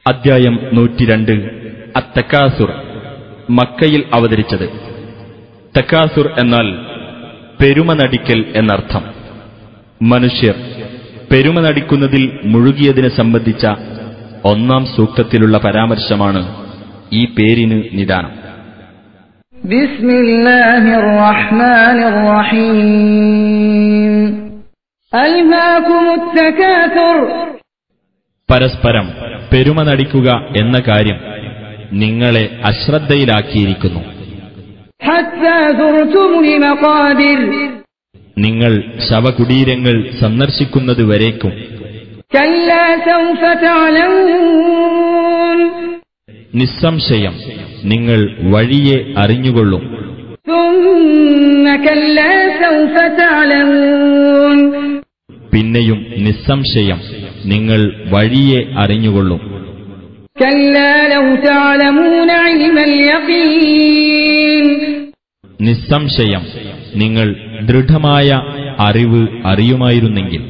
അദ്ധ്യായം നൂറ്റിരണ്ട് അത്തക്കാസുർ മക്കയിൽ അവതരിച്ചത് തക്കാസുർ എന്നാൽ പെരുമ നടിക്കൽ എന്നർത്ഥം മനുഷ്യർ പെരുമ നടിക്കുന്നതിൽ മുഴുകിയതിനെ സംബന്ധിച്ച ഒന്നാം സൂക്തത്തിലുള്ള പരാമർശമാണ് ഈ പേരിന് നിദാനം بسم الله الرحمن الرحيم ألهاكم التكاثر പരസ്പരം പെരുമ നടിക്കുക എന്ന കാര്യം നിങ്ങളെ അശ്രദ്ധയിലാക്കിയിരിക്കുന്നു حتى زرتم المقابر നിങ്ങൾ ശവകുടീരങ്ങൾ സന്ദർശിക്കുന്നതുവരേക്കും كلا سوف تعلمون നിസ്സംശയം നിങ്ങൾ വഴിയെ അറിഞ്ഞുകൊള്ളും ثم كلا سوف تعلمون പിന്നെയും നിസ്സംശയം നിങ്ങൾ വഴിയെ അറിഞ്ഞുകൊള്ളും كلا لو تعلمون علم اليقين നിസ്സംശയം നിങ്ങൾ ദൃഢമായ അറിവ് അറിയുമായിരുന്നെങ്കിൽ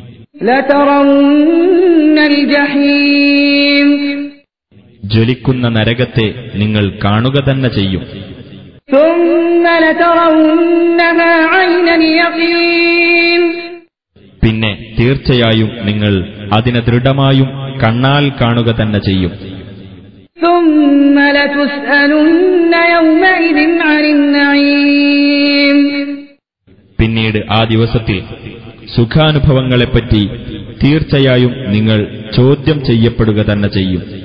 لترون الجحيم ജ്വലിക്കുന്ന നരകത്തെ നിങ്ങൾ കാണുക തന്നെ ചെയ്യും ثم لترونها عين اليقين പിന്നെ തീർച്ചയായും നിങ്ങൾ അതിനെ ദൃഢമായും കണ്ണാൽ കാണുക തന്നെ ചെയ്യും ثم لتسألن يومئذ عن النعيم പിന്നീട് ആ ദിവസത്തിൽ സുഖാനുഭവങ്ങളെപ്പറ്റി തീർച്ചയായും നിങ്ങൾ ചോദ്യം ചെയ്യപ്പെടുക തന്നെ ചെയ്യും